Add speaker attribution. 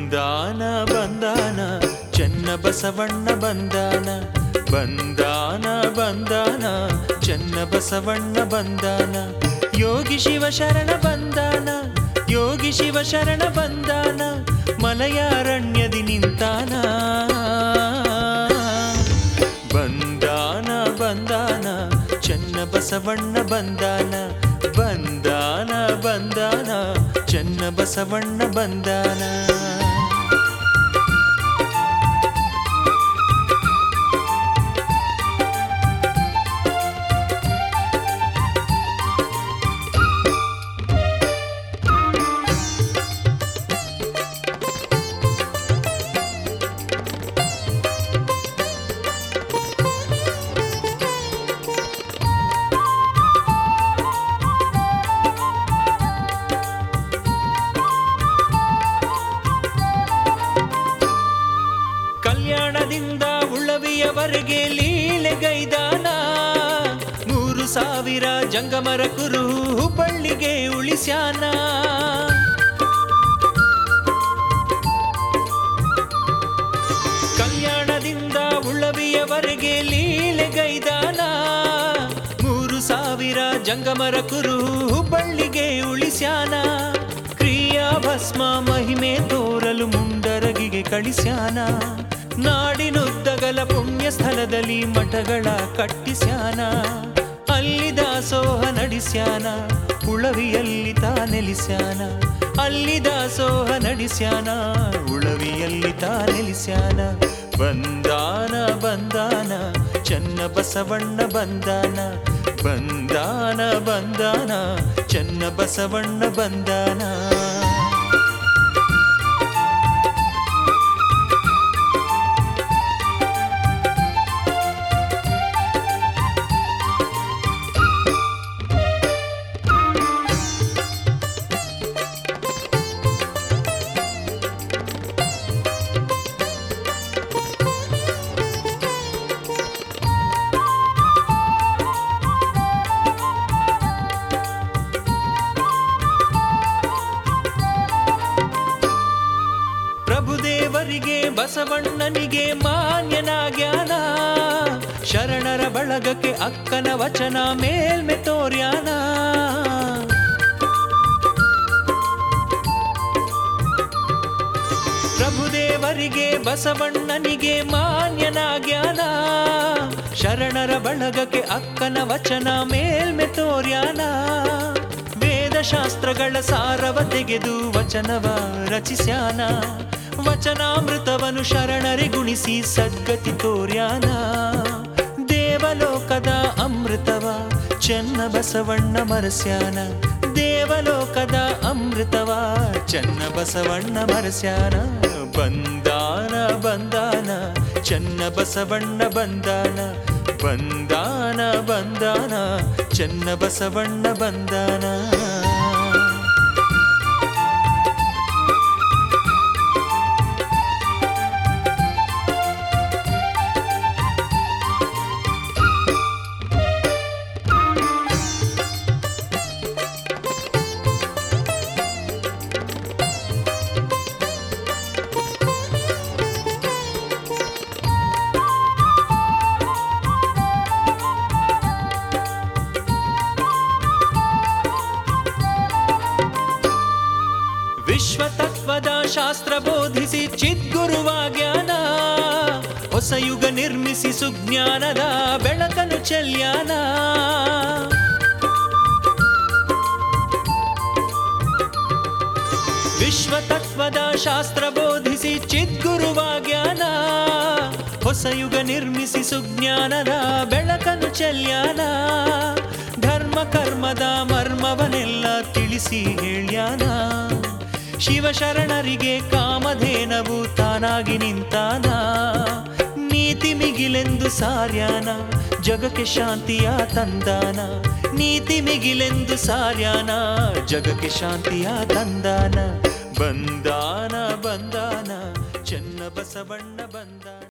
Speaker 1: ಬಂದಾನ ಬಂದಾನ ಚೆನ್ನ ಬಸವಣ್ಣ ಬಂದಾನ ಬಂದಾನ ಬಂದಾನ ಚೆನ್ನ ಬಸವಣ್ಣ ಬಂದಾನ ಯೋಗಿ ಶಿವ ಶರಣ ಬಂದಾನ ಯೋಗಿ ಶಿವ ಶರಣ ಬಂದಾನ ಮಲಯಾರಣ್ಯದಿ ನಿಂತಾನ ಬಂದಾನ ಬಂದಾನ ಚೆನ್ನ ಬಸವಣ್ಣ ಬಂದಾನ ಬಂದಾನ ಬಂದಾನ ಚೆನ್ನ ಬಸವಣ್ಣ ಬಂದಾನ ಕಲ್ಯಾಣದಿಂದ ಉಳ್ಳವಿಯವರೆಗೆ ಲೀಲೆಗೈದಾನ ಮೂರು ಸಾವಿರ ಜಂಗಮರ ಕುರು ಹುಬ್ಬಳ್ಳಿಗೆ ಉಳಿಸ್ಯಾನ ಕಲ್ಯಾಣದಿಂದ ಉಳ್ಳವಿಯವರೆಗೆ ಲೀಲೆಗೈದಾನ ಮೂರು ಸಾವಿರ ಜಂಗಮರ ಕುರು ಹುಬ್ಬಳ್ಳಿಗೆ ಉಳಿಸ್ಯಾನ ಕ್ರಿಯಾ ಭಸ್ಮ ಮಹಿಮೆ ತೋರಲು ಮುಂಡರಗಿಗೆ ಕಳಿಸ್ಯಾನ ನಾಡಿನುದ್ದಗಲ ಪುಣ್ಯ ಸ್ಥಳದಲ್ಲಿ ಮಠಗಳ ಕಟ್ಟಿಸ್ಯಾನ ಅಲ್ಲಿ ದಾಸೋಹ ನಡೆಸ್ಯಾನ ಉಳವಿಯಲ್ಲಿ ತಾ ನೆಲೆಸ್ಯಾನ ಅಲ್ಲಿ ದಾಸೋಹ ನಡೆಸ್ಯಾನ ಉಳವಿಯಲ್ಲಿ ತಾ ನೆಲೆಸ್ಯಾನ ಬಂದಾನ ಬಂದಾನ ಚೆನ್ನ ಬಸವಣ್ಣ ಬಂದಾನ ಬಂದಾನ ಬಂದಾನ ಚೆನ್ನ ಬಸವಣ್ಣ ಬಂದಾನ ಪ್ರಭುದೇವರಿಗೆ ಬಸವಣ್ಣನಿಗೆ ಮಾನ್ಯನಾಗ್ಯಾನ ಶರಣರ ಬಳಗಕ್ಕೆ ಅಕ್ಕನ ವಚನ ಮೇಲ್ಮೆ ತೋರ್ಯಾನ ಪ್ರಭುದೇವರಿಗೆ ಬಸವಣ್ಣನಿಗೆ ಮಾನ್ಯನಾಗ್ಯಾನ ಶರಣರ ಬಳಗಕ್ಕೆ ಅಕ್ಕನ ವಚನ ಮೇಲ್ಮೆ ತೋರ್ಯಾನ ವೇದಶಾಸ್ತ್ರಗಳ ಸಾರವ ತೆಗೆದು ವಚನವ ರಚಿಸ್ಯಾನ ವಚನಾಮೃತವನು ಶರಣರಿ ಗುಣಿಸಿ ಸದ್ಗತಿ ತೋರ್ಯಾನ ದೇವಲೋಕದ ಅಮೃತವ ಚೆನ್ನ ಬಸವಣ್ಣ ಮರಸ್ಯಾನ ದೇವಲೋಕದ ಅಮೃತವ ಚೆನ್ನ ಬಸವಣ್ಣ ಮರಸ್ಯಾನ ಬಂದಾನ ಬಂದಾನ ಚೆನ್ನ ಬಸವಣ್ಣ ಬಂದಾನ ಬಂದಾನ ಬಂದಾನ ಚೆನ್ನ ಬಸವಣ್ಣ ಬಂದಾನ ವಿಶ್ವ ತತ್ವದ ಶಾಸ್ತ್ರ ಬೋಧಿಸಿ ಚಿದ್ಗುರುವಾಗ್ಯಾನ ಹೊಸ ಯುಗ ನಿರ್ಮಿಸಿ ಸುಜ್ಞಾನದ ಬೆಳಕನ್ನು ಚೆಲ್ಯಾನ ವಿಶ್ವ ತತ್ವದ ಶಾಸ್ತ್ರ ಬೋಧಿಸಿ ಚಿದ್ಗುರುವಾಗ್ಯಾನ ಹೊಸ ಯುಗ ನಿರ್ಮಿಸಿ ಸುಜ್ಞಾನದ ಬೆಳಕನ್ನು ಚೆಲ್ಯಾನ ಧರ್ಮ ಕರ್ಮದ ಮರ್ಮವನೆಲ್ಲ ತಿಳಿಸಿ ಹೇಳ್ಯಾನ ಶಿವಶರಣರಿಗೆ ಕಾಮಧೇನವು ತಾನಾಗಿ ನಿಂತಾನ ನೀತಿ ಮಿಗಿಲೆಂದು ಸಾರ್ಯಾನ ಜಗಕ್ಕೆ ಶಾಂತಿಯ ತಂದಾನ ನೀತಿ ಮಿಗಿಲೆಂದು ಸಾರ್ಯಾನ ಜಗಕ್ಕೆ ಶಾಂತಿಯ ತಂದಾನ ಬಂದಾನ ಬಂದಾನ ಚೆನ್ನ ಬಸವಣ್ಣ ಬಂದಾನ